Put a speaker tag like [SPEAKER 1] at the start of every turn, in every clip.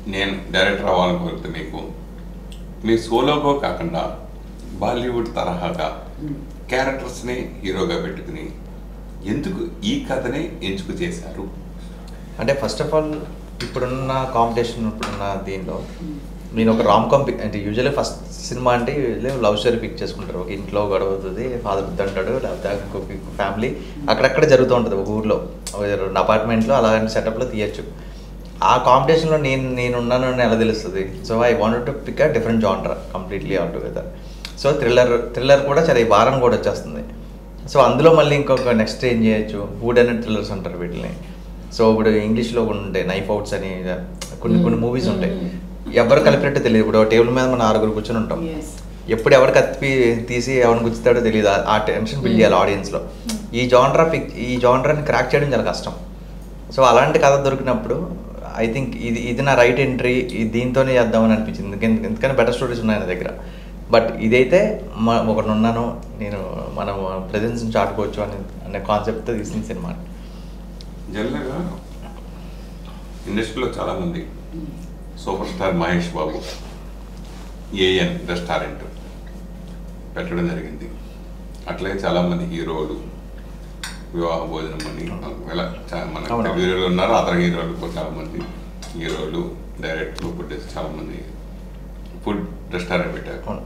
[SPEAKER 1] నేను డైరెక్టర్ అవ్వాలని కోరితే మీకు మీ సోలోగా కాకుండా బాలీవుడ్ తరహాగా క్యారెక్టర్స్ని హీరోగా పెట్టుకుని ఎందుకు ఈ కథని ఎంచుకు చేశారు
[SPEAKER 2] అంటే ఫస్ట్ ఆఫ్ ఆల్ ఇప్పుడున్న కాంపిటీషన్ ఇప్పుడున్న దీనిలో నేను ఒక రామ్ కామ్ పిక్ అంటే యూజువల్లీ ఫస్ట్ సినిమా అంటే లవ్ స్టోరీ పిక్ చేసుకుంటారు ఒక ఇంట్లో గొడవ అవుతుంది ఫాదర్ అంటాడు లేకపోతే ఇంకొక ఫ్యామిలీ అక్కడక్కడ జరుగుతూ ఉంటుంది ఒక ఊర్లో ఒక రెండు అపార్ట్మెంట్లో అలాంటి సెటప్లో తీయచ్చు ఆ కాంపిటీషన్లో నేను నేను ఉన్నాను అని ఎలా తెలుస్తుంది so I want to pick a different genre completely altogether so thriller thriller కూడా చాలా ఈ వారం కూడా వచ్చేస్తుంది సో అందులో మళ్ళీ ఇంకొక నెక్స్ట్ ఏం చేయొచ్చు ఫుడ్ అండ్ థ్రిల్లర్స్ అంటారు వీటిని సో ఇప్పుడు ఇంగ్లీష్లో కొన్ని ఉంటాయి నైఫ్ అవుట్స్ అని కొన్ని కొన్ని మూవీస్ ఉంటాయి ఎవరు కలిపినట్టు తెలియదు ఇప్పుడు టేబుల్ మీద మనం ఆరుగురు కూర్చొని ఉంటాం
[SPEAKER 3] Yes.
[SPEAKER 2] ఎప్పుడు ఎవరు కత్తి తీసి ఎవరిని గుచ్చుతాడో తెలియదు ఆ- ఆ టెన్షన్ బిల్డ్ చేయాలి ఆడియన్స్లో ఈ జానరా పిక్ ఈ జానరాని క్రాక్ చేయడం చాలా కష్టం సో అలాంటి కథ దొరికినప్పుడు ఐ థింక్ ఇది ఇది నా రైట్ ఎంట్రీ దీంతోనే చేద్దామని అనిపించింది ఎందుకని- ఎందుకని బెటర్ స్టోరీస్ ఉన్నాయి నా దగ్గర బట్ ఇదైతే మ- ఒకటి ఉన్నాను నేను మనం ప్రెజెన్స్ నుంచి ఆడుకోవచ్చు అనే అనే కాన్సెప్ట్తో తీసిన సినిమా
[SPEAKER 1] జనరల్గా ఇండస్ట్రీలో చాలామంది super star Mahesh Babu an restaurant పెట్టడం జరిగింది అట్లాగే చాలామంది హీరోలు వివాహ భోజనం అని ఇలా చా- మన
[SPEAKER 2] అవును.
[SPEAKER 1] తెలుగు హీరోలు ఉన్నారు అతర హీరోలు కూడా చాలామంది హీరోలు డైరెక్టర్లు ప్రొడ్యూసర్ చాలామంది ఫుడ్ రెస్టారెంట్ పెట్టారు
[SPEAKER 2] అవును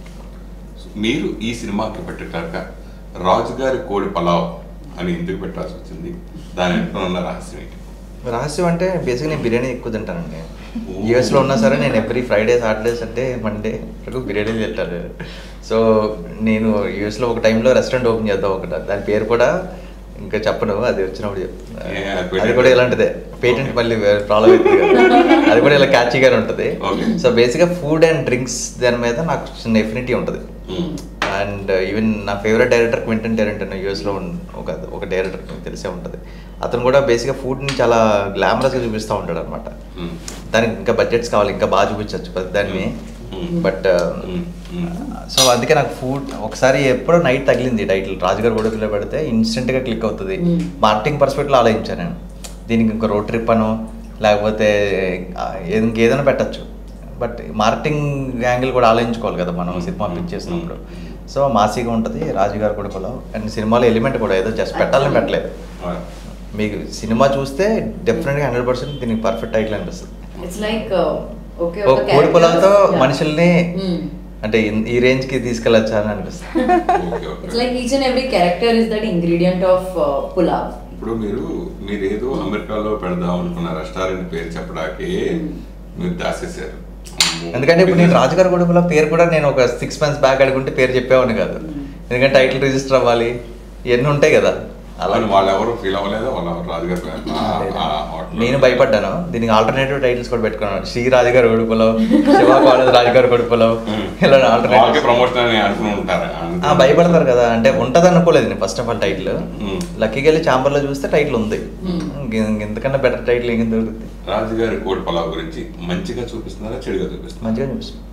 [SPEAKER 1] మీరు ఈ సినిమాకి పెట్టేటాక రాజుగారి కోడి పలావ్ అని ఎందుకు పెట్టాల్సి వచ్చింది దాని వెనుక ఉన్న రహస్యం ఏంటి
[SPEAKER 2] రహస్యం అంటే బేసిక్గా నేను బిర్యానీ ఎక్కువ తింటానండి యూఎస్లో ఉన్నా సరే నేను every Friday Saturday Sunday Monday వరకు బిర్యానీ తింటాను సో నేను యూఎస్లో ఒక టైంలో రెస్టారెంట్ ఓపెన్ చేద్దాం ఒకటి దాని పేరు కూడా ఇంకా చెప్పను అది వచ్చినప్పుడు చెప్తాను.
[SPEAKER 1] ఏ, అది
[SPEAKER 2] అది
[SPEAKER 1] patent.
[SPEAKER 2] కూడా ఇలాంటిదే పేటెంట్ మళ్ళీ ప్రాబ్లం అవుతుంది కదా. అది కూడా ఇలా క్యాచీగానే ఉంటుంది
[SPEAKER 1] Okay.
[SPEAKER 2] సో బేసిక్గా ఫుడ్ అండ్ డ్రింక్స్ దాని మీద నాకు చిన్న ఎఫినిటీ ఉంటుంది
[SPEAKER 1] మ్మ్.
[SPEAKER 2] అండ్ ఈవెన్ నా ఫేవరెట్ డైరెక్టర్ క్వింటన్ టెరెంట్ యూఎస్లో ఒక ఒక డైరెక్టర్ మీకు తెలిసే ఉంటుంది అతను కూడా బేసిక్గా ఫుడ్ని చాలా గ్లామరస్గా చూపిస్తూ ఉంటాడు అనమాట
[SPEAKER 1] మ్మ్.
[SPEAKER 2] దానికి ఇంకా బడ్జెట్స్ కావాలి ఇంకా బాగా చూపించవచ్చు దాన్ని
[SPEAKER 1] మ్మ్.
[SPEAKER 2] But
[SPEAKER 1] hmm. మ్మ్.
[SPEAKER 2] సో అందుకే నాకు ఫుడ్ ఒకసారి ఎప్పుడో నైట్ తగిలింది టైటిల్ రాజుగారు గొడవలో పెడితే ఇన్స్టెంట్గా క్లిక్ అవుతుంది
[SPEAKER 3] Mm.
[SPEAKER 2] మార్కెటింగ్ పర్స్పెక్ట్లో ఆలోచించాను నేను దీనికి ఇంకో రోడ్ ట్రిప్ అనో లేకపోతే ఆ, ఏది- ఇంకేదైనా పెట్టచ్చు బట్ మార్కెటింగ్ యాంగిల్ కూడా ఆలోచించుకోవాలి కదా మనం సినిమా పిచ్ చేసినప్పుడు సో మాసీగా ఉంటుంది రాజుగారు కూడా పొలం అండ్ సినిమాలో ఎలిమెంట్ కూడా ఏదో జస్ట్ పెట్టాలని పెట్టలేదు
[SPEAKER 1] ఆ.
[SPEAKER 2] మీకు సినిమా చూస్తే డెఫినెట్గా హండ్రెడ్ పర్సెంట్ దీనికి పర్ఫెక్ట్ టైటిల్ అనిపిస్తుంది
[SPEAKER 3] ఇట్స్ లైక్ ఓకే
[SPEAKER 2] ఒక కోడి పొలంతో మనుషుల్ని అంటే ఇన్- ఈ రేంజ్ కి తీసుకెళ్ళచ్చా అని అనిపిస్తుంది
[SPEAKER 1] okay okay
[SPEAKER 3] it's like each and every character is that ingredient of pulao
[SPEAKER 1] ఇప్పుడు మీరు మీరు ఏదో అమెరికాలో పెడదాం అనుకున్న రెస్టారెంట్ పేరు చెప్పడానికి మీరు దాసేసారు అమ్మో.
[SPEAKER 2] ఎందుకంటే ఇప్పుడు నేను రాజుగారి గొడవల పేరు కూడా నేను ఒక సిక్స్ మంత్స్ బ్యాక్ అడుగుంటే పేరు చెప్పేవాడిని కాదు ఎందుకంటే టైటిల్ రిజిస్టర్ అవ్వాలి ఇవన్నీ ఉంటాయి కదా అలా
[SPEAKER 1] అలాని వాళ్ళు ఎవరు ఫీల్ అవ్వలేదు వాళ్ళు ఎవరు రాజుగారి పేరు. ఆ, ఆ hotel లో.
[SPEAKER 2] నేను భయపడ్డాను దీనికి ఆల్టర్నేటివ్ టైటిల్స్ కూడా పెట్టుకున్నాను శ్రీ రాజుగారి గొడుపులో శివ కాలేజ్ రాజుగారి గొడుపులో
[SPEAKER 1] మ్మ్.
[SPEAKER 2] ఇలా
[SPEAKER 1] వాళ్ళకి
[SPEAKER 2] ఆల్టర్నేటివ్
[SPEAKER 1] ప్రమోషన్ అని అనుకుని ఉంటారు
[SPEAKER 2] ఆ, భయపడతారు కదా అంటే ఉంటది అనుకోలేదు నేను first of all title
[SPEAKER 1] hmm.
[SPEAKER 2] లక్కీకి వెళ్ళి ఛాంబర్లో చూస్తే టైటిల్ ఉంది
[SPEAKER 3] మ్మ్.
[SPEAKER 2] ఇంక- ఇంతకన్నా బెటర్ టైటిల్ ఏం దొరుకుతుంది
[SPEAKER 1] రాజుగారి కోడి పలావ్ గురించి మంచిగా చూపిస్తున్నారా చెడుగా చూపిస్తున్నారా
[SPEAKER 2] మంచిగా చూపిస్తుంది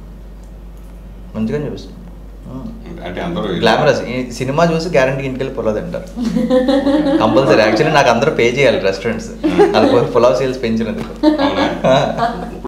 [SPEAKER 2] మంచిగా చూపిస్తుంది
[SPEAKER 1] అంటే అందరూ
[SPEAKER 2] గ్లామరస్ ఈ సినిమా చూసి గ్యారంటీ ఇంటికి వెళ్ళి పొలావ్ తింటారు కంపల్సరీ యాక్చువల్లీ నాకు అందరూ పే చేయాలి రెస్టారెంట్స్ అది పులావ్ సేల్స్ పెంచినందుకు
[SPEAKER 1] అవునా